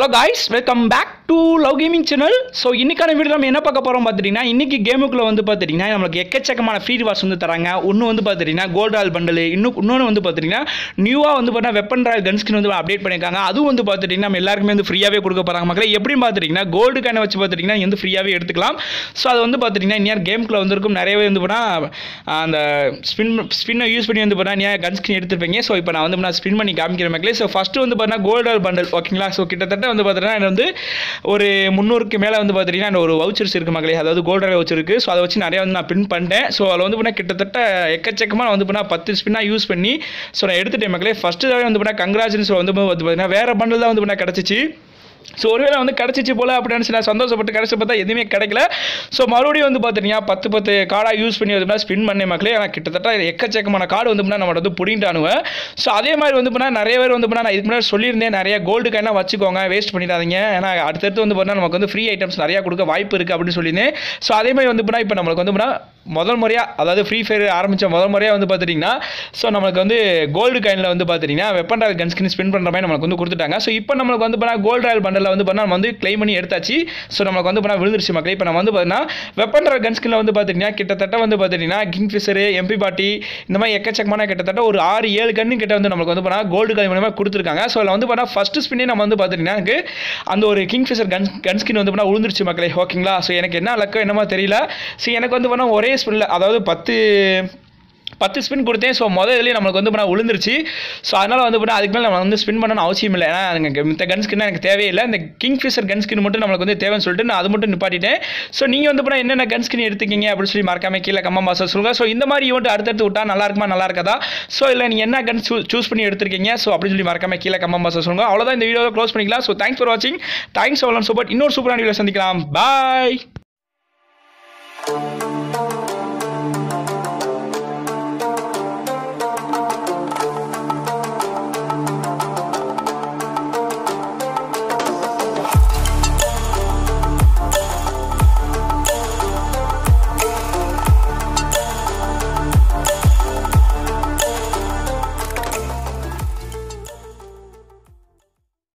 hello guys welcome back to love gaming channel so இன்னைக்கான video நம்ம என்ன பார்க்க போகிறோம் பார்த்துட்டிங்கன்னா இன்னைக்கு கேமுக்குள்ள வந்து பார்த்துட்டிங்கன்னா நம்மளுக்கு எக்கச்சக்கமான ஃப்ரீ ரிவார்ட்ஸ் வந்து தராங்க ஒன்று வந்து பார்த்துட்டிங்கன்னா கோல்ட் ராயல் பண்டல் இன்னும் இன்னொன்று வந்து பார்த்துட்டிங்கன்னா நியூவாக வந்து பார்த்தீங்கன்னா வெப்பன் ராயல் கன் ஸ்கின் வந்து அப்டேட் பண்ணியிருக்காங்க அதுவும் வந்து பார்த்துட்டிங்கன்னா நம்ம எல்லாருக்குமே வந்து ஃப்ரீயாகவே கொடுக்க போகிறாங்க மக்களே எப்படின்னு பார்த்துட்டிங்கன்னா கோல்டு கானை வச்சு பார்த்துட்டிங்கன்னா வந்து ஃப்ரீயாகவே எடுத்துக்கலாம் ஸோ அது வந்து பார்த்துட்டிங்கன்னா இன்னும் கேமுக்குள்ள வந்திருக்கும் நிறையவே வந்து போனால் அந்த ஸ்பின் ஸ்பின்னை யூஸ் பண்ணி வந்து பார்த்தா நீங்கள் கன் ஸ்கின் எடுத்துருப்பீங்க ஸோ இப்போ நான் வந்து நான் ஸ்பின் பண்ணி காமிக்கிற மக்களே ஸோ ஃபஸ்ட்டு வந்து பார்த்தீங்கன்னா கோல்டு பண்டல் ஓகேங்களா ஸோ கிட்டத்தட்ட வந்து பார்த்தீங்கன்னா எனக்கு வந்து ஒரு முந்நூறுக்கு மேலே வந்து பார்த்தீங்கன்னா எனக்கு ஒரு வவுச்சர்ஸ் இருக்குது மக்களே அதாவது கோல்டு வவுச்சர் இருக்குது ஸோ அதை வச்சு நிறையா வந்து நான் பின் பண்ணிட்டேன் ஸோ அதில் வந்து பார்த்தீங்கன்னா கிட்டத்தட்ட எக்கச்சக்கமாக வந்து பார்த்தீங்கன்னா பத்து ஸ்பின்னாக யூஸ் பண்ணி ஸோ நான் எடுத்துட்டேன் மக்களே ஃபஸ்ட்டு தடவை வந்து பார்த்தீங்கன்னா கங்க்ராச்சுலேஷன் வந்து பார்த்தீங்கன்னா வேறு பண்டல் தான் வந்து பார்த்தீங்கன்னா கிடச்சிச்சு ஸோ ஒருவேளை வந்து கிடச்சிச்சு போல் அப்படின்னு நினச்சி நான் சந்தோஷப்பட்டு கிடச்சி பார்த்தா எதுவுமே கிடைக்கல ஸோ மறுபடியும் வந்து பார்த்தீங்கன்னா பத்து பத்து கார்டாக யூஸ் பண்ணி வந்து ஸ்பின் பண்ண மக்களே ஆனால் கிட்டத்தட்ட எக்கச்சக்கமான கார்டு வந்து பண்ணால் நம்மளோட வந்து புடிண்டானுவேன் ஸோ அதே மாதிரி வந்து பண்ணால் நிறைய பேர் வந்து பண்ணால் நான் இதுக்கு முன்னாடி சொல்லியிருந்தேன் நிறைய கோல்டு காயினா வச்சுக்கோங்க வேஸ்ட் பண்ணிடாதீங்க ஏன்னா அடுத்தடுத்து வந்து பண்ணால் நமக்கு வந்து ஃப்ரீ ஐட்டம்ஸ் நிறையா கொடுக்க வாய்ப்பு இருக்குது அப்படின்னு சொல்லியிருந்தேன் ஸோ அதே மாதிரி வந்து பண்ணால் இப்போ நம்மளுக்கு வந்து பண்ணால் முதல் முறையாக அதாவது ஃப்ரீ ஃபயர் ஆரம்பித்த முதல் முறையாக வந்து பார்த்துட்டிங்கன்னா ஸோ நம்மளுக்கு வந்து கோல்டு காயினில் வந்து பார்த்துட்டிங்கன்னா weapon royal gun skin spin பண்ணுற மாதிரி நம்மளுக்கு வந்து கொடுத்துட்டாங்க ஸோ இப்போ நம்மளுக்கு வந்து பண்ணால் கோல்டு ராயல் பண்டலில் வந்து பண்ணால் நம்ம வந்து க்ளைம் பண்ணி எடுத்தாச்சு ஸோ நம்மளுக்கு வந்து பண்ணால் விழுந்துருச்சு மக்களே இப்போ நம்ம வந்து பார்த்தீங்கன்னா வெப்பன் ராயல் கன் ஸ்கின்ல வந்து பார்த்துட்டிங்கன்னா கிட்டத்தட்ட வந்து பார்த்துட்டிங்கன்னா கிங் ஃபிஷரு எம்பி பாட்டி இந்த மாதிரி எக்கச்சக்கமான கிட்டத்தட்ட ஒரு ஆறு ஏழு கன்று கிட்ட வந்து நம்மளுக்கு வந்து பண்ணால் கோல்டு காயின் மூலமாக கொடுத்துருக்காங்க ஸோ அதில் வந்து பண்ணால் ஃபஸ்ட்டு ஸ்பின்னே நம்ம வந்து பார்த்துட்டிங்கன்னா எனக்கு அந்த ஒரு king fisher gun gun skin வந்து பண்ணால் விழுந்துருச்சு மக்களே ஓகேங்களா ஸோ எனக்கு என்ன லக்கோ என்னமோ தெரியல ஸோ எனக்கு வந்து பண்ணால் ஒரே ஸ்பின்னில் அதாவது பத்து பத்து ஸ்பின் கொடுத்தேன் ஸோ முதல் இதுலேயே நம்மளுக்கு வந்து பண்ணால் விழுந்துருச்சு ஸோ அதனால் வந்து பண்ணால் அதுக்கு மேலே நம்ம வந்து ஸ்பின் பண்ணணும் அவசியம் இல்லை ஏன்னா எனக்கு மித்த கன் ஸ்கின் எனக்கு தேவையில்லை இந்த கிங் ஃபிஷர் கன் ஸ்கின் மட்டும் நம்மளுக்கு வந்து தேவைன்னு சொல்லிட்டு நான் அது மட்டும் நிப்பாட்டிட்டேன் ஸோ நீங்கள் வந்து பண்ணால் என்னென்ன கன் ஸ்கின் எடுத்துக்கிங்க அப்படின்னு சொல்லி மறக்காம கீழே கம்மா மாசம் சொல்லுங்கள் ஸோ இந்த மாதிரி ஈவெண்ட் அடுத்தடுத்து விட்டா நல்லா இருக்குமா நல்லா இருக்காதா ஸோ இல்லை நீங்கள் என்ன கன் சூஸ் பண்ணி எடுத்திருக்கீங்க ஸோ அப்படின்னு சொல்லி மறக்காம கீழே கம்மா மாசம் சொல்லுங்கள் அவ்வளோதான் இந்த வீடியோவை க்ளோஸ் பண்ணிக்கலாம் ஸோ தேங்க்ஸ் ஃபார் வாட்சிங் தேங்க்ஸ் அவ்வளோ சூப்பர் இன்னொரு சூப்பரான வீடியோ சந்திக்கலாம் பாய்